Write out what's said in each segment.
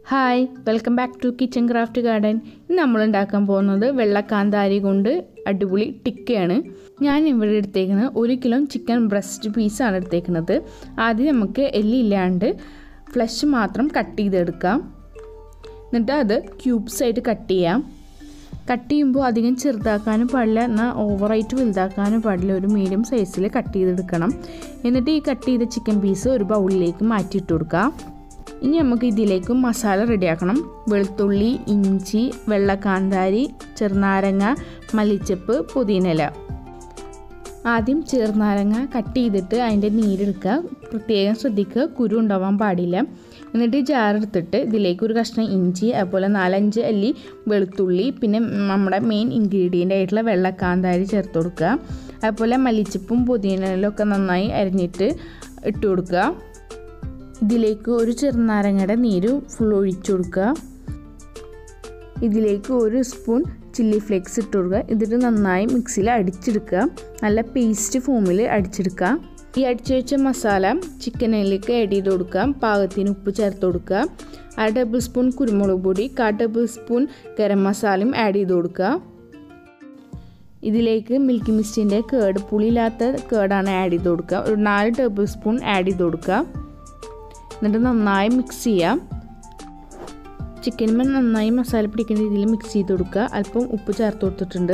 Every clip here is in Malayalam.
hi welcome back to kitchen craft garden ഇന്ന് നമ്മൾ ഉണ്ടാക്കാൻ പോകുന്നത് വെള്ളക്കാന്താരി കൊണ്ട് അടിപൊളി ടിക്കയാണ് ഞാൻ ഇവിടെ എടുത്തേക്കുന്നത് ഒരു കിലോ ചിക്കൻ ബ്രസ്റ്റ് പീസാണ് എടുത്തേക്കുന്നത് ആദ്യം നമുക്ക് എല്ലില്ലാണ്ട് ഫ്ലഷ് മാത്രം കട്ട് ചെയ്തെടുക്കാം എന്നിട്ട് അത് ക്യൂബ്സ് ആയിട്ട് കട്ട് ചെയ്യാം കട്ട് ചെയ്യുമ്പോൾ അധികം ചെറുതാക്കാനും പാടില്ല എന്നാൽ ഓവറായിട്ട് വലുതാക്കാനും പാടില്ല ഒരു മീഡിയം സൈസിൽ കട്ട് ചെയ്തെടുക്കണം എന്നിട്ട് ഈ കട്ട് ചെയ്ത ചിക്കൻ പീസ് ഒരു ബൗളിലേക്ക് മാറ്റിയിട്ട് കൊടുക്കാം ഇനി നമുക്ക് ഇതിലേക്ക് മസാല റെഡിയാക്കണം വെളുത്തുള്ളി ഇഞ്ചി വെള്ളക്കാന്താരി ചെറുനാരങ്ങ മല്ലിച്ചപ്പ് പുതിനയില ആദ്യം ചെറുനാരങ്ങ കട്ട് ചെയ്തിട്ട് അതിൻ്റെ നീരെടുക്കുക പ്രത്യേകം ശ്രദ്ധിക്കുക കുരു ഉണ്ടാവാൻ പാടില്ല എന്നിട്ട് ജാർ എടുത്തിട്ട് ഇതിലേക്ക് ഒരു കഷ്ണം ഇഞ്ചി അതുപോലെ നാലഞ്ച് അല്ലി വെളുത്തുള്ളി പിന്നെ നമ്മുടെ മെയിൻ ഇൻഗ്രീഡിയൻ്റ് ആയിട്ടുള്ള വെള്ളക്കാന്താരി ചേർത്ത് കൊടുക്കുക അതുപോലെ മല്ലിച്ചപ്പും പുതിനയിലും ഒക്കെ നന്നായി അരിഞ്ഞിട്ട് ഇട്ട് കൊടുക്കുക ഇതിലേക്ക് ഒരു ചെറുനാരങ്ങയുടെ നീര് ഫുൾ ഒഴിച്ചു കൊടുക്കുക ഇതിലേക്ക് ഒരു സ്പൂൺ ചില്ലി ഫ്ലേക്സ് ഇട്ട് കൊടുക്കുക ഇതിട്ട് നന്നായി മിക്സിയിൽ അടിച്ചെടുക്കുക നല്ല പേസ്റ്റ് ഫോമിൽ അടിച്ചെടുക്കുക ഈ അടിച്ചു വെച്ച മസാല ചിക്കനിലേക്ക് ആഡ് ചെയ്ത് കൊടുക്കുക പാകത്തിന് ഉപ്പ് ചേർത്ത് കൊടുക്കുക അര ടേബിൾ സ്പൂൺ കുരുമുളക് പൊടി കാ ടേബിൾ സ്പൂൺ ഗരം മസാലയും ആഡ് ചെയ്ത് കൊടുക്കുക ഇതിലേക്ക് മിൽക്കി മിസ്റ്റിൻ്റെ കേട് പുളിയില്ലാത്ത കേടാണ് ആഡ് ചെയ്ത് കൊടുക്കുക ഒരു നാല് ടേബിൾ സ്പൂൺ ആഡ് ചെയ്ത് കൊടുക്കുക എന്നിട്ട് നന്നായി മിക്സ് ചെയ്യാം ചിക്കനുമ്പോൾ നന്നായി മസാല പിടിക്കുന്ന രീതിയിൽ മിക്സ് ചെയ്ത് കൊടുക്കുക അല്പം ഉപ്പ് ചേർത്ത് കൊടുത്തിട്ടുണ്ട്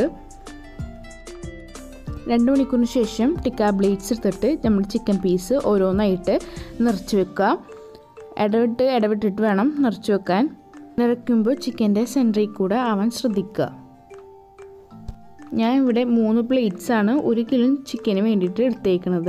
രണ്ട് മണിക്കൂറിന് ശേഷം ടിക്ക ബ്ലേഡ്സ് എടുത്തിട്ട് നമ്മൾ ചിക്കൻ പീസ് ഓരോന്നായിട്ട് നിറച്ച് വെക്കുക ഇടവിട്ട് ഇടവിട്ടിട്ട് വേണം നിറച്ച് വെക്കാൻ നിറയ്ക്കുമ്പോൾ ചിക്കൻ്റെ സെൻറ്ററിൽ കൂടെ ആവാൻ ശ്രദ്ധിക്കുക ഞാൻ ഇവിടെ മൂന്ന് പ്ലേറ്റ്സ് ആണ് ഒരു കിലോ ചിക്കന് വേണ്ടിയിട്ട് എടുത്തേക്കുന്നത്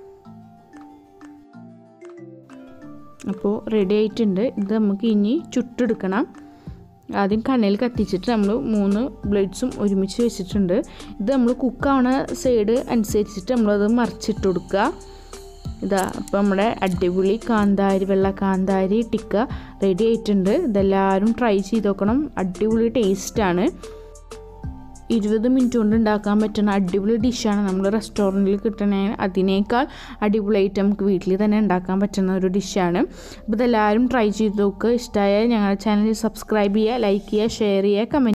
അപ്പോൾ റെഡി ആയിട്ടുണ്ട് ഇത് നമുക്ക് ഇനി ചുട്ടെടുക്കണം ആദ്യം കണ്ണിൽ കത്തിച്ചിട്ട് നമ്മൾ മൂന്ന് ബ്ലേഡ്സും ഒരുമിച്ച് വെച്ചിട്ടുണ്ട് ഇത് നമ്മൾ കുക്കാവണ സൈഡ് അനുസരിച്ചിട്ട് നമ്മളത് മറിച്ചിട്ട് കൊടുക്കുക ഇതാ അപ്പോൾ നമ്മുടെ അടിപൊളി കാന്താരി വെള്ള കാന്താരി ടിക്ക റെഡി ആയിട്ടുണ്ട് ഇതെല്ലാവരും ട്രൈ ചെയ്ത് നോക്കണം അടിപൊളി ടേസ്റ്റാണ് ഇരുപത് മിനിറ്റ് കൊണ്ട് ഉണ്ടാക്കാൻ പറ്റുന്ന അടിപൊളി ഡിഷാണ് നമ്മൾ റെസ്റ്റോറൻറ്റിൽ കിട്ടണ അതിനേക്കാൾ അടിപൊളിയായിട്ട് നമുക്ക് വീട്ടിൽ തന്നെ ഉണ്ടാക്കാൻ പറ്റുന്ന ഒരു ഡിഷാണ് അപ്പോൾ ഇതെല്ലാവരും ട്രൈ ചെയ്ത് നോക്കുക ഇഷ്ടമായ ഞങ്ങളുടെ ചാനൽ സബ്സ്ക്രൈബ് ചെയ്യുക ലൈക്ക് ചെയ്യുക ഷെയർ ചെയ്യുക കമൻറ്റ്